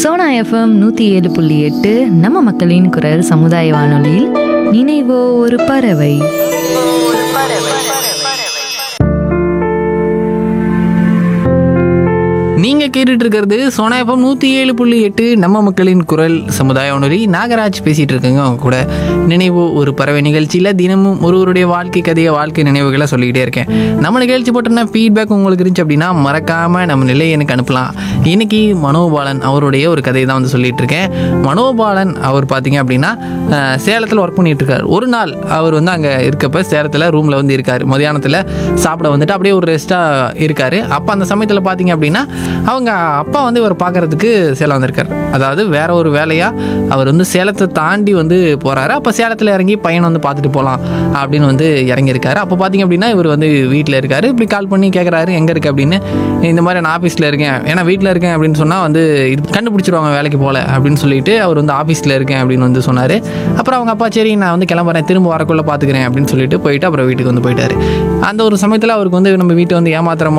Sona FM நூற்றி ஏழு புள்ளி எட்டு நம்ம மக்களின் குரல் சமுதாய வானொலியில் நினைவோ ஒரு பறவை நீங்க கேட்டுட்டு இருக்கிறது சோனா எஃப்எம் நூத்தி ஏழு புள்ளி எட்டு நம்ம மக்களின் குரல் சமுதாய உணரி நாகராஜ் பேசிட்டு இருக்கேங்க அவங்க கூட நினைவு ஒரு பறவை நிகழ்ச்சியில தினமும் ஒருவருடைய வாழ்க்கை கதையை வாழ்க்கை நினைவுகளை சொல்லிக்கிட்டே இருக்கேன் நம்ம நிகழ்ச்சி போட்டோன்னா ஃபீட்பேக் உங்களுக்கு இருந்துச்சு அப்படின்னா மறக்காம நம்ம நிலையை எனக்கு அனுப்பலாம் இன்னைக்கு மனோபாலன் அவருடைய ஒரு கதையை தான் வந்து சொல்லிட்டு இருக்கேன் மனோபாலன் அவர் பார்த்தீங்க அப்படின்னா அஹ், சேலத்தில் ஒர்க் பண்ணிட்டு இருக்காரு ஒரு நாள் அவர் வந்து அங்கே இருக்கப்ப சேலத்தில் ரூமில் வந்து இருக்காரு மதியானத்தில் சாப்பிட வந்துட்டு அப்படியே ஒரு ரெஸ்ட்டாக இருக்காரு அப்போ அந்த சமயத்தில் பார்த்தீங்க அப்படின்னா அவங்க அப்பா வந்து இவர் பார்க்கறதுக்கு சேலம் வந்திருக்காரு அதாவது வேற ஒரு வேலையாக அவர் வந்து சேலத்தை தாண்டி வந்து போகிறாரு அப்போ சேலத்தில் இறங்கி பையனை வந்து பார்த்துட்டு போகலாம் அப்படின்னு வந்து இறங்கியிருக்காரு அப்போ பார்த்தீங்க அப்படின்னா இவர் வந்து வீட்டில் இருக்காரு இப்படி கால் பண்ணி கேட்குறாரு எங்கே இருக்கு அப்படின்னு இந்த மாதிரி நான் ஆஃபீஸில் இருக்கேன் ஏன்னா வீட்டில் இருக்கேன் அப்படின்னு சொன்னால் வந்து இது கண்டுபிடிச்சிருவாங்க வேலைக்கு போகல அப்படின்னு சொல்லிட்டு அவர் வந்து ஆஃபீஸில் இருக்கேன் அப்படின்னு வந்து சொன்னார் அப்புறம் அவங்க அப்பா சரி நான் வந்து கிளம்புறேன் திரும்ப வரக்குள்ளே பார்த்துக்கிறேன் அப்படின்னு சொல்லிட்டு போயிட்டு அப்புறம் வீட்டுக்கு வந்து போயிட்டாரு அந்த ஒரு சமயத்தில் அவருக்கு வந்து நம்ம வீட்டை வந்து ஏமாத்துற